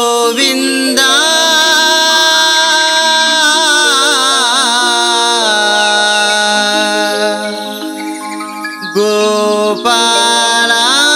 గోవింద గోపాల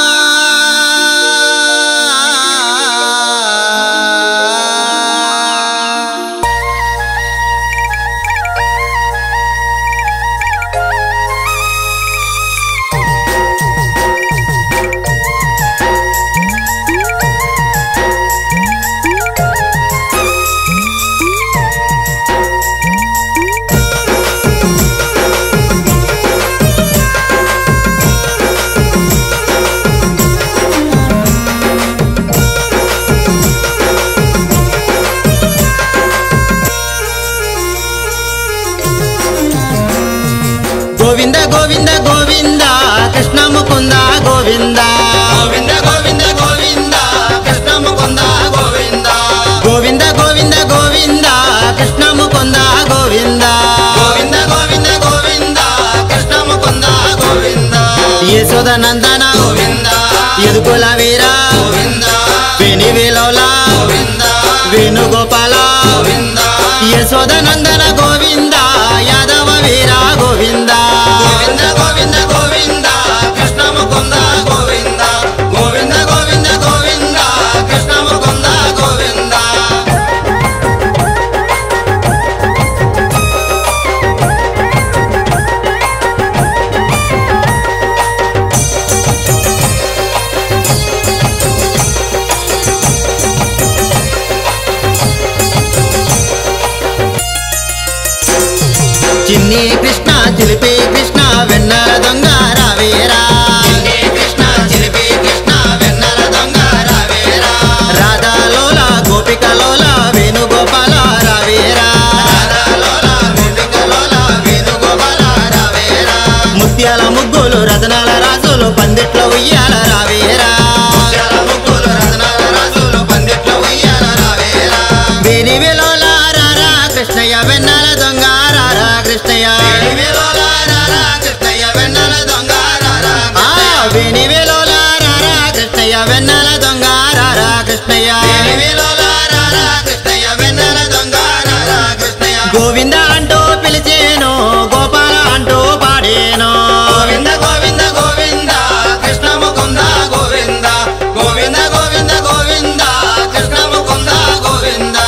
గోవింద గోవింద గోవింద కృష్ణ ముకుంద గోవింద గోవింద గోవింద గోవింద కృష్ణ ముకుంద గోవింద గోవింద గోవింద గోవింద కృష్ణ ముకుంద గోవింద గోవింద గోవింద గోవింద కృష్ణ ముకుంద గోవింద యశోద నందన గోవింద ఎదుకుల వీర గోవింద వేణి విలోల గోవింద వేణుగోపాల గోవింద యశోద నందన గోవింద యాదవ వీర గోవింద గోవింద గోవింద గోవింద కృష్ణ ముకుంద గోవింద గోవింద గోవింద గోవింద కృష్ణ ముకుంద గోవింద చిన్ని కృష్ణ చిలిపి కృష్ణ వెన్నెల దొంగ రావేరా చిన్ని కృష్ణ చిలిపి కృష్ణ వెన్నెల దొంగ రావేరా రాధాలోల గోపికలోల వేణుగోపాల రావేరా రాధాలోల గోపికలోల వేణుగోపాల రావేరా ముత్యాల ముగ్గులు రతనాల రాజులు పందిట్లో ఉయ్యాల రావేరా ముత్యాల ముగ్గులు రత్నాల రాజులు పందిట్లో ఉయ్యాల రావేరా వేణి విలోల రారా కృష్ణయ్య వెన్నెల దొంగ రారా కృష్ణయ్య వేణివేలోల రారా కృష్ణయ్య వెన్నెల దొంగ రారా ఆ వేణి విలోల రారా కృష్ణయ్య వెన్నెల దొంగ రారా కృష్ణయ్య వేణివేలోల రారా కృష్ణయ్య వెన్నెల దొంగ రారా కృష్ణయ్య గోవింద అంటూ పిలిచేను గోపాల అంటూ పాడేను గోవింద గోవింద గోవింద కృష్ణ ముకుంద గోవింద గోవింద గోవింద గోవింద కృష్ణ ముకుంద గోవింద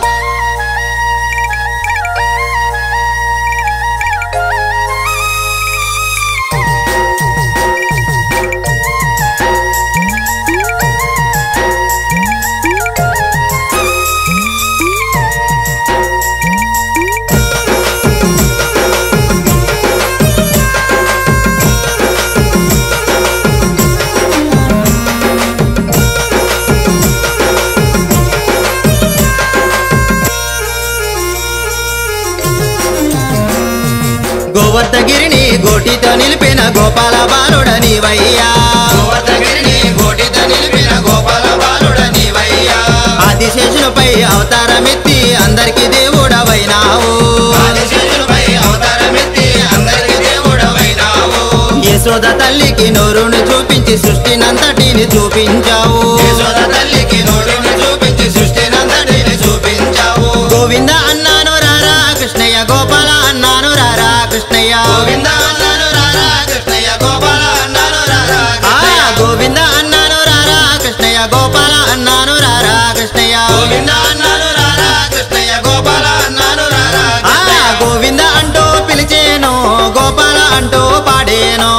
గోవర్ధగిరిని గోటితో నిలిపిన గోపాల బాలుడ నీవయ్యా గోవర్ధగిరిని గోటితో నిలిపిన గోపాల బాలుడ నీవయ్యా ఆదిశేషునిపై అవతారమెత్తి అందరికి దేవుడవైనావు ఆదిశేషునిపై అవతారమెత్తి అందరికి దేవుడవైనావు యశోద తల్లికి నోరును చూపించి సృష్టినంతటిని చూపించావు యశోద తల్లికి నోటిని చూపించి సృష్టినంతటిని చూపించావు గోవింద అన్నాను రారా కృష్ణయ్య గోపాల అన్నాను రారా కృష్ణయ్య గోవింద అన్నాను రారా కృష్ణయ్య గోపాల అన్నాను రారా ఆ, కృష్ణయ్య గోవింద అన్నాను రారా కృష్ణయ్య గోపాల అన్నాను రారా కృష్ణయ్య గోవింద అన్నాను రారా కృష్ణయ్య గోపాల అన్నాను రారా ఆ, కృష్ణయ్య గోవింద అంటూ పిలిచేను గోపాల అంటూ పాడేను